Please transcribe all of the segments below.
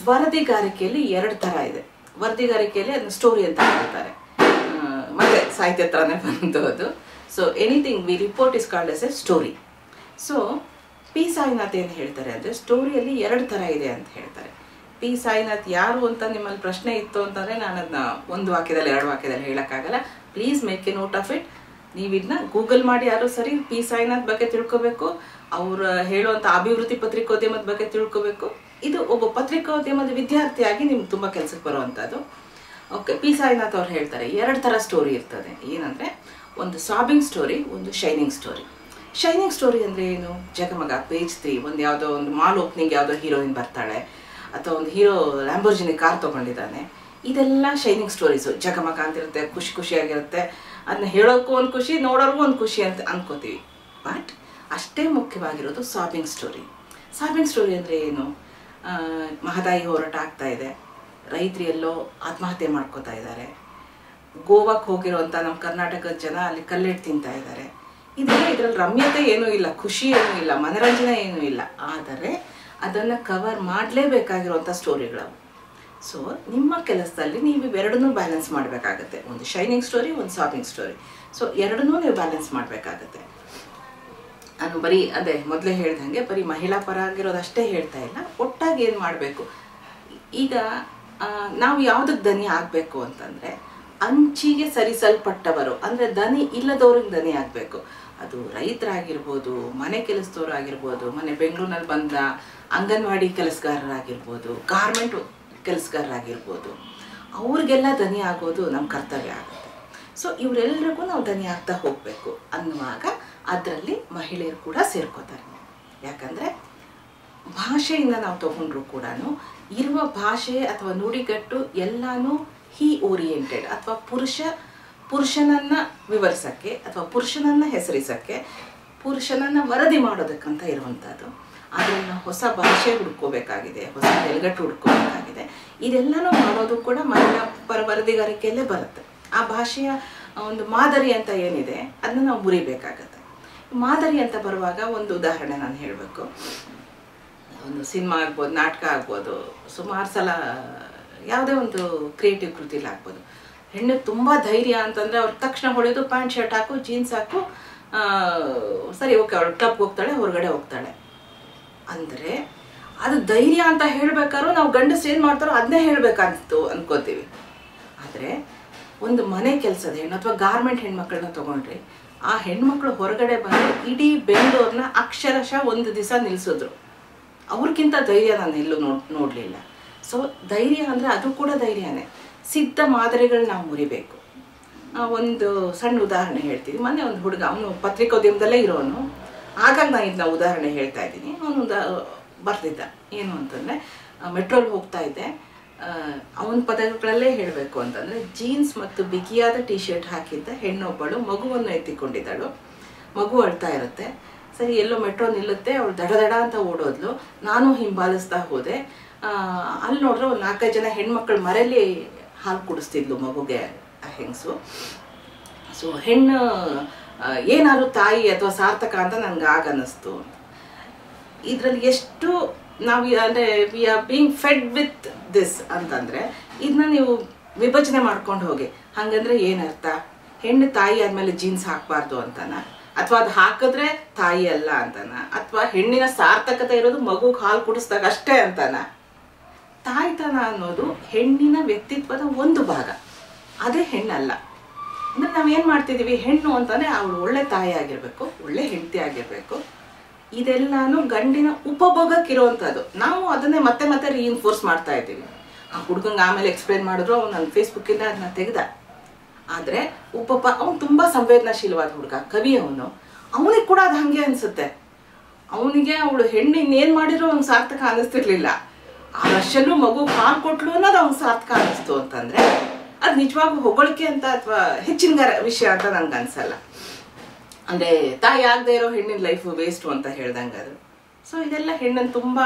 ವರದಿಗಾರಿಕೆಯಲ್ಲಿ ಎರಡು ಥರ ಇದೆ ವರದಿಗಾರಿಕೆಯಲ್ಲಿ ಅದನ್ನ ಸ್ಟೋರಿ ಅಂತ ಹೇಳ್ತಾರೆ ಆ, ಮತ್ತೆ ಸಾಹಿತ್ಯ ಹತ್ರನೇ ಬಂತು ಅದು so anything we report is called as a story so P Sainath ಏನು ಹೇಳ್ತಾರೆ ಅಂದರೆ ಸ್ಟೋರಿಯಲ್ಲಿ ಎರಡು ಥರ ಇದೆ ಅಂತ ಹೇಳ್ತಾರೆ ಪಿ ಸಾಯಿನಾಥ್ ಯಾರು ಅಂತ ನಿಮ್ಮಲ್ಲಿ ಪ್ರಶ್ನೆ ಇತ್ತು ಅಂತಂದರೆ ನಾನು ಅದನ್ನ ಒಂದು ವಾಕ್ಯದಲ್ಲಿ ಎರಡು ವಾಕ್ಯದಲ್ಲಿ ಹೇಳೋಕ್ಕಾಗಲ್ಲ please make a note of it ನೀವು ಇದನ್ನ ಗೂಗಲ್ ಮಾಡಿ ಯಾರು ಸರಿ ಪಿ ಸಾಯಿನಾಥ್ ಬಗ್ಗೆ ತಿಳ್ಕೊಬೇಕು ಅವ್ರು ಹೇಳುವಂಥ ಅಭಿವೃದ್ಧಿ ಪತ್ರಿಕೋದ್ಯಮದ ಬಗ್ಗೆ ತಿಳ್ಕೊಬೇಕು ಇದು ಒಬ್ಬ ಪತ್ರಿಕೋದ್ಯಮದ ವಿದ್ಯಾರ್ಥಿಯಾಗಿ ನಿಮ್ಗೆ ತುಂಬ ಕೆಲಸಕ್ಕೆ ಬರುವಂಥದ್ದು ಓಕೆ ಪಿ ಸಾಯಿನಾಥ್ ಅವ್ರು ಹೇಳ್ತಾರೆ ಎರಡು ಥರ ಸ್ಟೋರಿ ಇರ್ತದೆ ಏನಂದರೆ ಒಂದು ಸಾಬಿಂಗ್ ಸ್ಟೋರಿ ಒಂದು ಶೈನಿಂಗ್ ಸ್ಟೋರಿ ಶೈನಿಂಗ್ ಸ್ಟೋರಿ ಅಂದರೆ ಏನು ಜಗಮಗ ಪೇಜ್ ತ್ರೀ ಒಂದು ಯಾವುದೋ ಒಂದು ಮಾಲ್ ಓಪನಿಂಗ್ ಯಾವುದೋ ಹೀರೋಯಿನ್ ಬರ್ತಾಳೆ ಅಥವಾ ಒಂದು ಹೀರೋ ಲ್ಯಾಂಬೋರ್ಜಿನಿ ಕಾರ್ ತೊಗೊಂಡಿದ್ದಾನೆ ಇದೆಲ್ಲ ಶೈನಿಂಗ್ ಸ್ಟೋರೀಸು ಜಗಮಗ ಅಂತಿರುತ್ತೆ ಖುಷಿ ಖುಷಿಯಾಗಿರುತ್ತೆ ಅದನ್ನ ಹೇಳೋಕ್ಕೂ ಒಂದು ಖುಷಿ ನೋಡೋರ್ಗೂ ಒಂದು ಖುಷಿ ಅಂತ ಅನ್ಕೋತೀವಿ ಬಟ್ ಅಷ್ಟೇ ಮುಖ್ಯವಾಗಿರೋದು ಸಾಬಿಂಗ್ ಸ್ಟೋರಿ ಸಾಬಿಂಗ್ ಸ್ಟೋರಿ ಅಂದರೆ ಏನು ಆ, ಮಹದಾಯಿ ಹೋರಾಟ ಆಗ್ತಾ ಇದೆ ರೈತರು ಎಲ್ಲೋ ಆತ್ಮಹತ್ಯೆ ಮಾಡ್ಕೋತಾ ಇದ್ದಾರೆ ಗೋವಾಕ್ಕೆ ಹೋಗಿರುವಂಥ ನಮ್ಮ ಕರ್ನಾಟಕದ ಜನ ಅಲ್ಲಿ ಕಲ್ಲಿಟ್ಟು ತಿಂತಾ ಇದ್ದಾರೆ ಇದೆಲ್ಲ ಇದರಲ್ಲಿ ರಮ್ಯತೆ ಏನೂ ಇಲ್ಲ ಖುಷಿ ಏನೂ ಇಲ್ಲ ಮನರಂಜನೆ ಏನೂ ಇಲ್ಲ ಆದರೆ ಅದನ್ನು ಕವರ್ ಮಾಡಲೇಬೇಕಾಗಿರುವಂಥ ಸ್ಟೋರಿಗಳವು ಸೊ ನಿಮ್ಮ ಕೆಲಸದಲ್ಲಿ ನೀವು ಇವೆರಡನ್ನೂ ಬ್ಯಾಲೆನ್ಸ್ ಮಾಡಬೇಕಾಗತ್ತೆ ಒಂದು ಶೈನಿಂಗ್ ಸ್ಟೋರಿ ಒಂದು ಸಾಬಿಂಗ್ ಸ್ಟೋರಿ ಸೊ ಎರಡನ್ನೂ ನೀವು ಬ್ಯಾಲೆನ್ಸ್ ಮಾಡಬೇಕಾಗತ್ತೆ ನಾನು ಬರೀ ಅದೇ ಮೊದಲೇ ಹೇಳ್ದಂಗೆ ಬರೀ ಮಹಿಳಾ ಪರ ಆಗಿರೋದು ಅಷ್ಟೇ ಹೇಳ್ತಾ ಇಲ್ಲ ಒಟ್ಟಾಗಿ ಏನು ಮಾಡಬೇಕು ಈಗ ಆ, ನಾವು ಯಾವುದಕ್ಕೆ ದನಿ ಆಗಬೇಕು ಅಂತಂದರೆ ಅಂಚಿಗೆ ಸರಿಸಲ್ಪಟ್ಟವರು ಅಂದರೆ ದನಿ ಇಲ್ಲದವ್ರಿಗೆ ದನಿ ಆಗಬೇಕು ಅದು ರೈತರಾಗಿರ್ಬೋದು ಮನೆ ಕೆಲಸದವ್ರು ಆಗಿರ್ಬೋದು ಮನೆ ಬೆಂಗಳೂರಿನಲ್ಲಿ ಬಂದ ಅಂಗನವಾಡಿ ಕೆಲಸಗಾರರಾಗಿರ್ಬೋದು ಗಾರ್ಮೆಂಟ್ ಕೆಲಸಗಾರರಾಗಿರ್ಬೋದು ಅವ್ರಿಗೆಲ್ಲ ದನಿ ಆಗೋದು ನಮ್ಮ ಕರ್ತವ್ಯ ಆಗುತ್ತೆ ಸೊ ಇವರೆಲ್ಲರಿಗೂ ನಾವು ದನಿ ಆಗ್ತಾ ಹೋಗಬೇಕು ಅನ್ನುವಾಗ ಅದರಲ್ಲಿ ಮಹಿಳೆಯರು ಕೂಡ ಸೇರ್ಕೋತಾರೆ ಯಾಕಂದರೆ ಭಾಷೆಯಿಂದ ನಾವು ತಗೊಂಡ್ರು ಕೂಡ ಇರುವ ಭಾಷೆ ಅಥವಾ ನುಡಿಗಟ್ಟು ಎಲ್ಲಾನು ಹಿ ಓರಿಯೆಂಟೆಡ್ ಅಥವಾ ಪುರುಷ ಪುರುಷನನ್ನ ವಿವರಿಸಕ್ಕೆ ಅಥವಾ ಪುರುಷನನ್ನ ಹೆಸರಿಸಕ್ಕೆ ಪುರುಷನನ್ನ ವರದಿ ಮಾಡೋದಕ್ಕಂತ ಇರುವಂಥದ್ದು ಅದರಲ್ಲಿ ನಾವು ಹೊಸ ಭಾಷೆ ಹುಡ್ಕೋಬೇಕಾಗಿದೆ ಹೊಸ ನೆಲಗಟ್ಟು ಹುಡ್ಕೋಬೇಕಾಗಿದೆ ಇದೆಲ್ಲನೂ ಮಾಡೋದು ಕೂಡ ಮಹಿಳಾ ಪರ ವರದಿಗಾರಿಕೆಯಲ್ಲೇ ಬರುತ್ತೆ ಆ ಭಾಷೆಯ ಒಂದು ಮಾದರಿ ಅಂತ ಏನಿದೆ ಅದನ್ನ ನಾವು ಮುರಿಬೇಕಾಗತ್ತೆ ಮಾದರಿ ಅಂತ ಬರುವಾಗ ಒಂದು ಉದಾಹರಣೆ ನಾನು ಹೇಳಬೇಕು ಒಂದು ಸಿನಿಮಾ ಆಗ್ಬೋದು ನಾಟಕ ಆಗ್ಬೋದು ಸುಮಾರು ಸಲ ಯಾವುದೇ ಒಂದು ಕ್ರಿಯೇಟಿವ್ ಕೃತಿಲಿ ಆಗ್ಬೋದು ಹೆಣ್ಣು ತುಂಬ ಧೈರ್ಯ ಅಂತಂದರೆ ಅವ್ರು ತಕ್ಷಣ ಹೊಡೆಯೋದು ಪ್ಯಾಂಟ್ ಶರ್ಟ್ ಹಾಕು ಜೀನ್ಸ್ ಹಾಕು ಆ, ಸರಿ ಓಕೆ ಅವಳು ಕ್ಲಬ್ಗೆ ಹೋಗ್ತಾಳೆ ಹೊರಗಡೆ ಹೋಗ್ತಾಳೆ ಅಂದರೆ ಅದು ಧೈರ್ಯ ಅಂತ ಹೇಳ್ಬೇಕಾದ್ರೂ ನಾವು ಗಂಡಸರು ಏನು ಮಾಡ್ತಾರೋ ಅದನ್ನೇ ಹೇಳಬೇಕಂತು ಅನ್ಕೋತೀವಿ ಆದರೆ ಒಂದು ಮನೆ ಕೆಲಸದ ಹೆಣ್ಣು ಅಥವಾ ಗಾರ್ಮೆಂಟ್ ಹೆಣ್ಮಕ್ಳನ್ನ ತಗೊಂಡ್ರಿ ಆ ಹೆಣ್ಮಕ್ಳು ಹೊರಗಡೆ ಬಂದು ಇಡೀ ಬೆಂಗಳೂರನ್ನ ಅಕ್ಷರಶಃ ಒಂದು ದಿವಸ ನಿಲ್ಲಿಸಿದ್ರು ಅವ್ರಿಗಿಂತ ಧೈರ್ಯ ನಾನು ಎಲ್ಲೂ ನೋಡ್ ನೋಡಲಿಲ್ಲ ಸೊ ಧೈರ್ಯ ಅಂದರೆ ಅದು ಕೂಡ ಧೈರ್ಯನೇ ಸಿದ್ಧ ಮಾದರಿಗಳು ನಾವು ಮುರಿಬೇಕು ಆ, ಒಂದು ಸಣ್ಣ ಉದಾಹರಣೆ ಹೇಳ್ತೀನಿ ಮೊನ್ನೆ ಒಂದು ಹುಡುಗ ಅವನು ಪತ್ರಿಕೋದ್ಯಮದಲ್ಲೇ ಇರೋನು ಆಗಾಗ ನಾನು ಇದನ್ನ ಉದಾಹರಣೆ ಹೇಳ್ತಾ ಇದ್ದೀನಿ ಅವನು ಬರ್ತಿದ್ದ ಏನು ಅಂತಂದರೆ ಮೆಟ್ರೋಲ್ ಹೋಗ್ತಾ ಇದ್ದೆ ಅವನ ಪದಗಳಲ್ಲೇ ಹೇಳಬೇಕು ಅಂತಂದರೆ ಜೀನ್ಸ್ ಮತ್ತು ಬಿಗಿಯಾದ ಟಿ ಶರ್ಟ್ ಹಾಕಿದ್ದ ಹೆಣ್ಣೊಬ್ಬಳು ಮಗುವನ್ನು ಎತ್ತಿಕೊಂಡಿದ್ದಳು ಮಗು ಅಳ್ತಾ ಇರುತ್ತೆ ಸರಿ ಎಲ್ಲೋ ಮೆಟ್ರೋ ನಿಲ್ಲುತ್ತೆ ಅವಳು ದಡ ದಡ ಅಂತ ಓಡೋದ್ಲು ನಾನು ಹಿಂಬಾಲಿಸ್ತಾ ಹೋದೆ ಆ, ಅಲ್ಲಿ ನೋಡ್ರೆ ಒಂದು ನಾಲ್ಕೈದು ಜನ ಹೆಣ್ಮಕ್ಳು ಮರೆಯಲ್ಲಿ ಹಾಲು ಕುಡಿಸ್ತಿದ್ಲು ಮಗುಗೆ ಆ ಹೆಂಗಸು ಸೊ ಹೆಣ್ಣು ಆ, ಏನಾದ್ರು ತಾಯಿ ಅಥವಾ ಸಾರ್ಥಕ ಅಂತ ನಂಗೆ ಆಗ ಅನ್ನಿಸ್ತು ಇದರಲ್ಲಿ ಎಷ್ಟು ನಾವು ಅಂದರೆ we are being fed with this ಅಂತಂದರೆ ಇದನ್ನ ನೀವು ವಿಭಜನೆ ಮಾಡ್ಕೊಂಡು ಹೋಗಿ ಹಾಗಂದ್ರೆ ಏನರ್ಥ ಹೆಣ್ಣು ತಾಯಿ ಆದಮೇಲೆ ಜೀನ್ಸ್ ಹಾಕಬಾರ್ದು ಅಂತನ ಅಥವಾ ಅದು ಹಾಕಿದ್ರೆ ತಾಯಿ ಅಲ್ಲ ಅಂತನ ಅಥವಾ ಹೆಣ್ಣಿನ ಸಾರ್ಥಕತೆ ಇರೋದು ಮಗುಗೆ ಹಾಲು ಕುಡಿಸ್ದಾಗ ಅಷ್ಟೇ ಅಂತನ ತಾಯ್ತನ ಅನ್ನೋದು ಹೆಣ್ಣಿನ ವ್ಯಕ್ತಿತ್ವದ ಒಂದು ಭಾಗ ಅದೇ ಹೆಣ್ಣಲ್ಲ ಅಂದ್ರೆ ನಾವೇನು ಮಾಡ್ತಿದ್ದೀವಿ ಹೆಣ್ಣು ಅಂತಾನೆ ಅವಳು ಒಳ್ಳೆ ತಾಯಿ ಆಗಿರಬೇಕು ಒಳ್ಳೆ ಹೆಂಡತಿ ಆಗಿರಬೇಕು ಇದೆಲ್ಲಾನು ಗಂಡಿನ ಉಪಭೋಗಕ್ಕಿರುವಂಥದ್ದು ನಾವು ಅದನ್ನೇ ಮತ್ತೆ ಮತ್ತೆ ರೀಇನ್ಫೋರ್ಸ್ ಮಾಡ್ತಾ ಇದ್ದೀವಿ ಆ ಹುಡುಗಂಗೆ ಆಮೇಲೆ ಎಕ್ಸ್ಪ್ಲೇನ್ ಮಾಡಿದ್ರು ಅವ್ನು ನನ್ನ ಫೇಸ್ಬುಕ್ಕಿಂದ ಅದನ್ನ ತೆಗೆದ ಆದರೆ ಉಪಪ ಅವ್ನು ತುಂಬ ಸಂವೇದನಾಶೀಲವಾದ ಹುಡುಗ ಕವಿ ಅವನು ಅವನಿಗೆ ಕೂಡ ಅದು ಹಾಗೆ ಅನಿಸುತ್ತೆ ಅವನಿಗೆ ಅವಳು ಹೆಣ್ಣು ಇನ್ನೇನು ಮಾಡಿದ್ರು ಅವ್ನಿಗೆ ಸಾರ್ಥಕ ಅನ್ನಿಸ್ತಿರ್ಲಿಲ್ಲ ಆ ರಶಲ್ಲೂ ಮಗು ಹಾಲು ಕೊಟ್ಲು ಅನ್ನೋದು ಅವ್ನಿಗೆ ಸಾರ್ಥಕ ಅನ್ನಿಸ್ತು ಅಂತಂದರೆ ಅದು ನಿಜವಾಗೂ ಹೊಗಳಿಕೆ ಅಂತ ಅಥವಾ ಹೆಚ್ಚಿನ ಗರ- ವಿಷಯ ಅಂತ ನನ್ಗೆ ಅನ್ಸಲ್ಲ ಅಂದರೆ ತಾಯಿ ಆಗದೆ ಇರೋ ಹೆಣ್ಣಿನ ಲೈಫು ವೇಸ್ಟು ಅಂತ ಹೇಳ್ದಂಗೆ ಅದು ಸೊ ಇದೆಲ್ಲ ಹೆಣ್ಣನ್ನು ತುಂಬ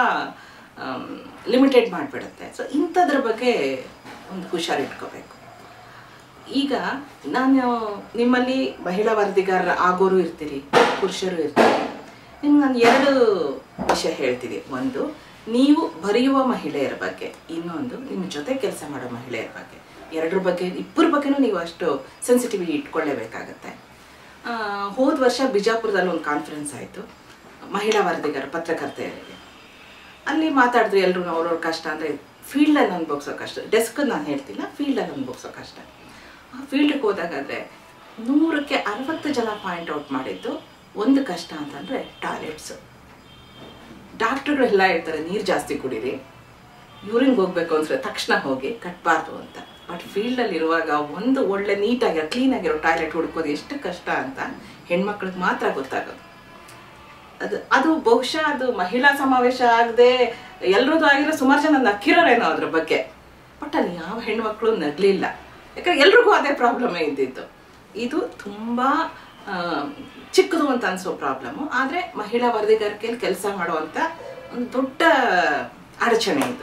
ಲಿಮಿಟೆಡ್ ಮಾಡಿಬಿಡುತ್ತೆ ಸೊ ಇಂಥದ್ರ ಬಗ್ಗೆ ಒಂದು ಹುಷಾರಿಟ್ಕೋಬೇಕು ಈಗ ನಾನು ನಿಮ್ಮಲ್ಲಿ ಮಹಿಳಾ ವರದಿಗಾರರ ಆಗೋರು ಇರ್ತೀರಿ ಪುರುಷರು ಇರ್ತೀರಿ ನಿಮ್ಗೆ ನಾನು ಎರಡು ವಿಷಯ ಹೇಳ್ತೀನಿ ಒಂದು ನೀವು ಬರೆಯುವ ಮಹಿಳೆಯರ ಬಗ್ಗೆ ಇನ್ನೊಂದು ನಿಮ್ಮ ಜೊತೆ ಕೆಲಸ ಮಾಡೋ ಮಹಿಳೆಯರ ಬಗ್ಗೆ ಎರಡರ ಬಗ್ಗೆ ಇಬ್ಬರ ಬಗ್ಗೆನೂ ನೀವು ಅಷ್ಟು ಸೆನ್ಸಿಟಿವಿಟಿ ಇಟ್ಕೊಳ್ಳೇಬೇಕಾಗತ್ತೆ ಆ, ಹೋದ ವರ್ಷ ಬಿಜಾಪುರದಲ್ಲಿ ಒಂದು ಕಾನ್ಫರೆನ್ಸ್ ಆಯಿತು ಮಹಿಳಾ ವರದಿಗಾರ ಪತ್ರಕರ್ತೆಯರಿಗೆ ಅಲ್ಲಿ ಮಾತಾಡಿದ್ರು ಎಲ್ಲರೂ ಅವ್ರವ್ರ ಕಷ್ಟ ಅಂದರೆ ಫೀಲ್ಡಲ್ಲಿ ಅನುಭವಿಸೋ ಕಷ್ಟ ಡೆಸ್ಕ್ ನಾನು ಹೇಳ್ತಿಲ್ಲ ಫೀಲ್ಡಲ್ಲಿ ಅನುಭವಿಸೋ ಕಷ್ಟ ಆ ಫೀಲ್ಡ್ಗೆ ಹೋದಾಗಾದ್ರೆ ನೂರಕ್ಕೆ ಅರವತ್ತು ಜನ ಪಾಯಿಂಟ್ ಔಟ್ ಮಾಡಿದ್ದು ಒಂದು ಕಷ್ಟ ಅಂತಂದರೆ ಟಾಯ್ಲೆಟ್ಸು ಡಾಕ್ಟ್ರುಗಳೆಲ್ಲ ಹೇಳ್ತಾರೆ ನೀರು ಜಾಸ್ತಿ ಕುಡೀರಿ ಯೂರಿನ್ಗೆ ಹೋಗ್ಬೇಕು ಅಂದ್ರೆ ತಕ್ಷಣ ಹೋಗಿ ಕಟ್ಬಾರ್ದು ಅಂತ ಬಟ್ ಫೀಲ್ಡಲ್ಲಿ ಇರುವಾಗ ಒಂದು ಒಳ್ಳೆ ನೀಟಾಗಿರೋ ಕ್ಲೀನಾಗಿರೋ ಟಾಯ್ಲೆಟ್ ಹುಡ್ಕೋದು ಎಷ್ಟು ಕಷ್ಟ ಅಂತ ಹೆಣ್ಮಕ್ಳಿಗೆ ಮಾತ್ರ ಗೊತ್ತಾಗೋದು ಅದು ಅದು ಬಹುಶಃ ಅದು ಮಹಿಳಾ ಸಮಾವೇಶ ಆಗದೆ ಎಲ್ರದ್ದು ಆಗಿರೋ ಸುಮಾರು ಜನ ನಕ್ಕಿರೋರೇನೋ ಅದ್ರ ಬಗ್ಗೆ ಬಟ್ ಅಲ್ಲಿ ಯಾವ ಹೆಣ್ಮಕ್ಳು ನಗ್ಲಿಲ್ಲ ಯಾಕಂದ್ರೆ ಎಲ್ರಿಗೂ ಅದೇ ಪ್ರಾಬ್ಲಮೇ ಇದ್ದಿದ್ದು ಇದು ತುಂಬ ಚಿಕ್ಕದು ಅಂತ ಅನಿಸೋ ಪ್ರಾಬ್ಲಮ್ಮು ಆದರೆ ಮಹಿಳಾ ವರದಿಗಾರಿಕೆಯಲ್ಲಿ ಕೆಲಸ ಮಾಡುವಂಥ ಒಂದು ದೊಡ್ಡ ಅಡಚಣೆ ಇದು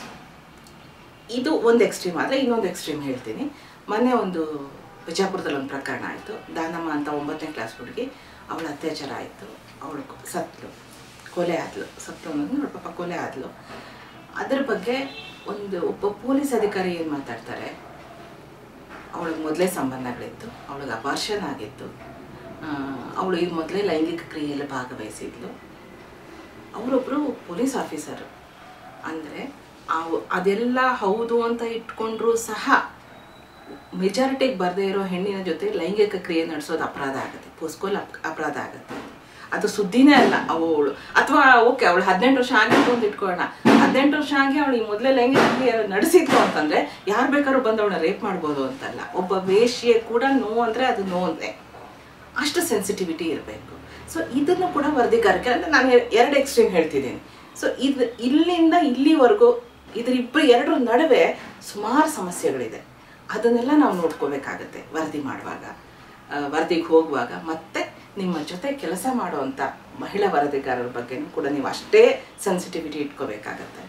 ಇದು ಒಂದು ಎಕ್ಸ್ಟ್ರೀಮ್ ಆದರೆ ಇನ್ನೊಂದು ಎಕ್ಸ್ಟ್ರೀಮ್ ಹೇಳ್ತೀನಿ ಮೊನ್ನೆ ಒಂದು ಬಿಜಾಪುರದಲ್ಲಿ ಒಂದು ಪ್ರಕರಣ ಆಯಿತು ದಾನಮ್ಮ ಅಂತ ಒಂಬತ್ತನೇ ಕ್ಲಾಸ್ ಹುಡುಗಿ ಅವಳ ಅತ್ಯಾಚಾರ ಆಯಿತು ಅವಳು ಸತ್ಲು ಕೊಲೆ ಆದ್ಲು ಸತ್ಲು ಅನ್ನೋದು ಅವಳ ಪಾಪ ಕೊಲೆ ಆದ್ಲು ಅದ್ರ ಬಗ್ಗೆ ಒಂದು ಒಬ್ಬ ಪೊಲೀಸ್ ಅಧಿಕಾರಿ ಏನು ಮಾತಾಡ್ತಾರೆ ಅವಳಿಗೆ ಮೊದಲೇ ಸಂಬಂಧಗಳಿತ್ತು ಅವಳಿಗೆ ಅಪಾರ್ಷನ್ ಆಗಿತ್ತು ಅವಳು ಇದು ಮೊದಲೇ ಲೈಂಗಿಕ ಕ್ರಿಯೆಯಲ್ಲಿ ಭಾಗವಹಿಸಿದ್ಲು ಅವರೊಬ್ಬರು ಪೊಲೀಸ್ ಆಫೀಸರು ಅಂದರೆ ಅವು ಅದೆಲ್ಲ ಹೌದು ಅಂತ ಇಟ್ಕೊಂಡ್ರೂ ಸಹ ಮೆಜಾರಿಟಿಗೆ ಬರದೇ ಇರೋ ಹೆಣ್ಣಿನ ಜೊತೆ ಲೈಂಗಿಕ ಕ್ರಿಯೆ ನಡೆಸೋದು ಅಪರಾಧ ಆಗುತ್ತೆ ಪೋಸ್ಕೋಲ್ ಅಪ್- ಅಪರಾಧ ಆಗುತ್ತೆ ಅದು ಸುದ್ದಿನೇ ಅಲ್ಲ ಅವಳು ಅಥವಾ ಓಕೆ ಅವಳು ಹದಿನೆಂಟು ವರ್ಷ ಆಗಿತ್ತು ಅಂತ ಇಟ್ಕೊಳ್ಳೋಣ ಹದಿನೆಂಟು ವರ್ಷ ಆಗಿ ಅವಳು ಈ ಮೊದಲೇ ಲೈಂಗಿಕ ಕ್ರಿಯೆ ನಡೆಸಿದ್ಲು ಅಂತಂದ್ರೆ ಯಾರು ಬೇಕಾದ್ರೂ ಬಂದು ಅವಳನ್ನ ರೇಪ್ ಮಾಡ್ಬೋದು ಅಂತಲ್ಲ ಒಬ್ಬ ವೇಶ್ಯೆ ಕೂಡ ನೋ ಅಂದ್ರೆ ಅದು ನೋ ಅಂತೆ ಅಷ್ಟು ಸೆನ್ಸಿಟಿವಿಟಿ ಇರಬೇಕು ಸೊ ಇದನ್ನು ಕೂಡ ವರದಿಗಾರಿಕೆ ಅಂದರೆ ನಾನು ಎ- ಎರಡು ಎಕ್ಸ್ಟ್ರೀಮ್ ಹೇಳ್ತಿದ್ದೀನಿ ಸೊ ಇದು ಇಲ್ಲಿಂದ ಇಲ್ಲಿವರೆಗೂ ಇದರಿಬ್ಬರು ಎರಡರ ನಡುವೆ ಸುಮಾರು ಸಮಸ್ಯೆಗಳಿದೆ ಅದನ್ನೆಲ್ಲ ನಾವು ನೋಡ್ಕೋಬೇಕಾಗತ್ತೆ ವರದಿ ಮಾಡುವಾಗ ವರದಿಗೆ ಹೋಗುವಾಗ ಮತ್ತೆ ನಿಮ್ಮ ಜೊತೆ ಕೆಲಸ ಮಾಡುವಂಥ ಮಹಿಳಾ ವರದಿಗಾರರ ಬಗ್ಗೆನೂ ಕೂಡ ನೀವು ಅಷ್ಟೇ ಸೆನ್ಸಿಟಿವಿಟಿ ಇಟ್ಕೋಬೇಕಾಗತ್ತೆ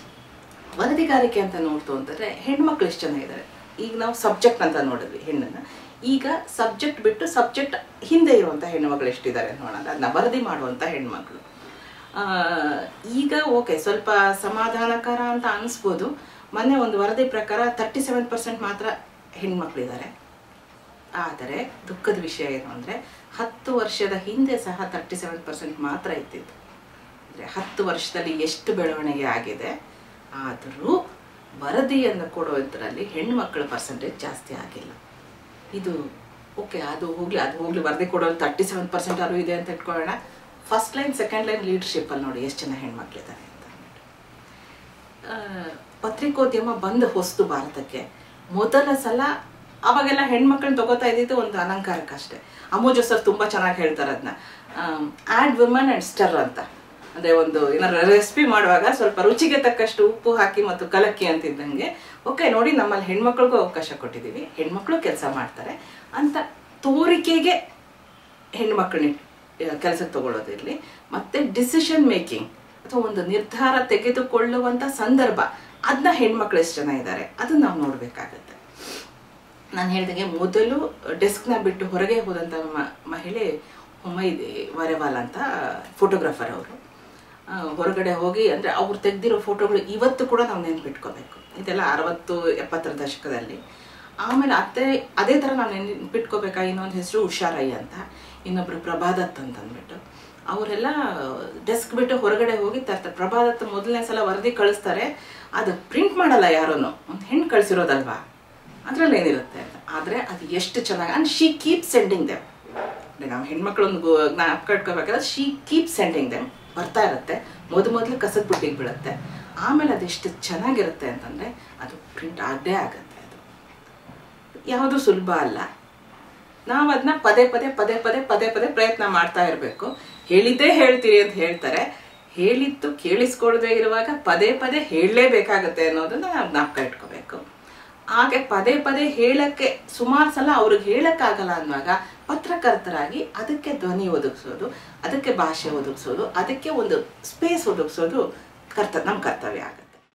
ವರದಿಗಾರಿಕೆ ಅಂತ ನೋಡ್ತು ಅಂತಂದ್ರೆ ಹೆಣ್ಮಕ್ಳು ಎಷ್ಟು ಜನ ಇದ್ದಾರೆ ಈಗ ನಾವು ಸಬ್ಜೆಕ್ಟ್ ಅಂತ ನೋಡಿದ್ವಿ ಹೆಣ್ಣನ್ನ ಈಗ ಸಬ್ಜೆಕ್ಟ್ ಬಿಟ್ಟು ಸಬ್ಜೆಕ್ಟ್ ಹಿಂದೆ ಇರುವಂಥ ಹೆಣ್ಮಕ್ಳು ಎಷ್ಟಿದ್ದಾರೆ ನೋಡೋಣ ಅದನ್ನ ವರದಿ ಮಾಡುವಂಥ ಹೆಣ್ಮಕ್ಳು ಆ, ಈಗ ಓಕೆ ಸ್ವಲ್ಪ ಸಮಾಧಾನಕರ ಅಂತ ಅನಿಸ್ಬೋದು ಮೊನ್ನೆ ಒಂದು ವರದಿ ಪ್ರಕಾರ ತರ್ಟಿ ಸೆವೆನ್ ಪರ್ಸೆಂಟ್ ಮಾತ್ರ ಹೆಣ್ಮಕ್ಳಿದ್ದಾರೆ ಆದರೆ ದುಃಖದ ವಿಷಯ ಏನು ಅಂದರೆ ಹತ್ತು ವರ್ಷದ ಹಿಂದೆ ಸಹ ತರ್ಟಿ ಸೆವೆನ್ ಪರ್ಸೆಂಟ್ ಮಾತ್ರ ಇದ್ದಿದ್ದು ಅಂದರೆ ಹತ್ತು ವರ್ಷದಲ್ಲಿ ಎಷ್ಟು ಬೆಳವಣಿಗೆ ಆಗಿದೆ ಆದರೂ ವರದಿಯನ್ನು ಕೊಡುವುದರಲ್ಲಿ ಹೆಣ್ಮಕ್ಳ ಪರ್ಸೆಂಟೇಜ್ ಜಾಸ್ತಿ ಆಗಿಲ್ಲ ಇದು ಓಕೆ ಅದು ಹೋಗ್ಲಿ ಅದು ಹೋಗ್ಲಿ ವರದಿ ಕೊಡೋದು ತರ್ಟಿ ಸೆವೆನ್ ಪರ್ಸೆಂಟ್ ಆದ್ರೂ ಇದೆ ಅಂತ ಇಟ್ಕೊಳ್ಳೋಣ ಫಸ್ಟ್ ಲೈನ್ ಸೆಕೆಂಡ್ ಲೈನ್ ಲೀಡರ್ಶಿಪ್ಪಲ್ಲಿ ನೋಡಿ ಎಷ್ಟು ಜನ ಹೆಣ್ಮಕ್ಳಿದ್ದಾರೆ ಅಂತ ಅಂದ್ಬಿಟ್ಟು. ಆ, ಪತ್ರಿಕೋದ್ಯಮ ಬಂದ ಹೊಸ್ತು ಭಾರತಕ್ಕೆ ಮೊದಲ ಸಲ ಅವಾಗೆಲ್ಲ ಹೆಣ್ಮಕ್ಳನ್ನ ತಗೋತಾ ಇದ್ದಿದ್ದು ಒಂದು ಅಲಂಕಾರಕ್ಕಷ್ಟೇ ಅಮೋಜ ಸರ್ ತುಂಬ ಚೆನ್ನಾಗಿ ಹೇಳ್ತಾರೆ ಅದನ್ನ ಆ್ಯಡ್ ವಿಮನ್ ಆ್ಯಂಡ್ ಸ್ಟರ್ ಅಂತ ಅಂದರೆ ಒಂದು ಏನಾದ್ರು ರೆಸಿಪಿ ಮಾಡುವಾಗ ಸ್ವಲ್ಪ ರುಚಿಗೆ ತಕ್ಕಷ್ಟು ಉಪ್ಪು ಹಾಕಿ ಮತ್ತು ಕಲಕ್ಕಿ ಅಂತಿದ್ದಂಗೆ ಓಕೆ ನೋಡಿ ನಮ್ಮಲ್ಲಿ ಹೆಣ್ಮಕ್ಳಿಗೂ ಅವಕಾಶ ಕೊಟ್ಟಿದ್ದೀವಿ ಹೆಣ್ಮಕ್ಳು ಕೆಲಸ ಮಾಡ್ತಾರೆ ಅಂತ ತೋರಿಕೆಗೆ ಹೆಣ್ಮಕ್ಳನ್ನ ಕೆಲಸಕ್ಕೆ ತಗೊಳ್ಳೋದಿರಲಿ ಮತ್ತು ಡಿಸಿಷನ್ ಮೇಕಿಂಗ್ ಅಥವಾ ಒಂದು ನಿರ್ಧಾರ ತೆಗೆದುಕೊಳ್ಳುವಂಥ ಸಂದರ್ಭ ಅದನ್ನ ಹೆಣ್ಮಕ್ಳು ಎಷ್ಟು ಜನ ಇದ್ದಾರೆ ಅದನ್ನ ನಾವು ನೋಡಬೇಕಾಗತ್ತೆ ನಾನು ಹೇಳಿದಾಗೆ ಮೊದಲು ಡೆಸ್ಕ್ನ ಬಿಟ್ಟು ಹೊರಗೆ ಹೋದಂಥ ಮ- ಮಹಿಳೆ ಹುಮೈದಿ ವರೆವಾಲ್ ಅಂತ ಫೋಟೋಗ್ರಾಫರ್ ಅವರು ಹೊರಗಡೆ ಹೋಗಿ ಅಂದರೆ ಅವ್ರು ತೆಗೆದಿರೋ ಫೋಟೋಗಳು ಇವತ್ತು ಕೂಡ ನಾವು ನೆನ್ಪಿಟ್ಕೋಬೇಕು ಇದೆಲ್ಲ ಅರವತ್ತು ಎಪ್ಪತ್ತರ ದಶಕದಲ್ಲಿ ಆಮೇಲೆ ಅದೇ ಅದೇ ಥರ ನಾವು ನೆನ್ಪಿಟ್ಕೋಬೇಕಾ ಇನ್ನೊಂದು ಹೆಸರು ಉಷಾರಯ್ಯ ಅಂತ ಇನ್ನೊಬ್ರು ಪ್ರಭಾದತ್ ಅಂತ ಅಂದ್ಬಿಟ್ಟು ಅವರೆಲ್ಲ ಡೆಸ್ಕ್ ಬಿಟ್ಟು ಹೊರಗಡೆ ಹೋಗಿ ತರ್ತಾರೆ ಪ್ರಭಾದತ್ ಮೊದಲನೇ ಸಲ ವರದಿ ಕಳಿಸ್ತಾರೆ ಅದು ಪ್ರಿಂಟ್ ಮಾಡಲ್ಲ ಯಾರೂ ಒಂದು ಹೆಣ್ಣು ಕಳಿಸಿರೋದಲ್ವಾ ಅದ್ರಲ್ಲಿ ಏನಿರುತ್ತೆ ಅಂತ ಆದರೆ ಅದು ಎಷ್ಟು ಚೆನ್ನಾಗಿ and she keep sending them ನಾವು ಹೆಣ್ಮಕ್ಳೊಂದು ಜ್ಞಾಪಕ ಇಟ್ಕೋಬೇಕಾದ್ರೆ ಶಿ ಕೀಪ್ ಸೆಂಡಿಂಗ್ ದೆಮ್ ಬರ್ತಾ ಇರುತ್ತೆ ಮೊದ ಮೊದಲು ಕಸದ ಬುಟ್ಟಿಗೆ ಬೀಳುತ್ತೆ ಆಮೇಲೆ ಅದೆಷ್ಟು ಚೆನ್ನಾಗಿರುತ್ತೆ ಅಂತಂದರೆ ಅದು ಪ್ರಿಂಟ್ ಆಗದೇ ಆಗುತ್ತೆ ಅದು ಯಾವುದು ಸುಲಭ ಅಲ್ಲ ನಾವು ಅದನ್ನ ಪದೇ ಪದೇ ಪದೇ ಪದೇ ಪದೇ ಪದೇ ಪ್ರಯತ್ನ ಮಾಡ್ತಾ ಇರಬೇಕು ಹೇಳಿದ್ದೇ ಹೇಳ್ತೀರಿ ಅಂತ ಹೇಳ್ತಾರೆ ಹೇಳಿದ್ದು ಕೇಳಿಸ್ಕೊಳ್ದೇ ಇರುವಾಗ ಪದೇ ಪದೇ ಹೇಳಲೇಬೇಕಾಗತ್ತೆ ಅನ್ನೋದನ್ನ ನಾವು ಜ್ಞಾಪಕ ಇಟ್ಕೋಬೇಕು ಹಾಗೆ ಪದೇ ಪದೇ ಹೇಳಕ್ಕೆ ಸುಮಾರು ಸಲ ಅವ್ರಿಗೆ ಹೇಳಕ್ಕಾಗಲ್ಲ ಅನ್ನುವಾಗ ಪತ್ರಕರ್ತರಾಗಿ ಅದಕ್ಕೆ ಧ್ವನಿ ಒದಗಿಸೋದು ಅದಕ್ಕೆ ಭಾಷೆ ಒದಗಿಸೋದು ಅದಕ್ಕೆ ಒಂದು ಸ್ಪೇಸ್ ಒದಗಿಸೋದು ಕರ್ತ ನಮ್ಮ ಕರ್ತವ್ಯ ಆಗುತ್ತೆ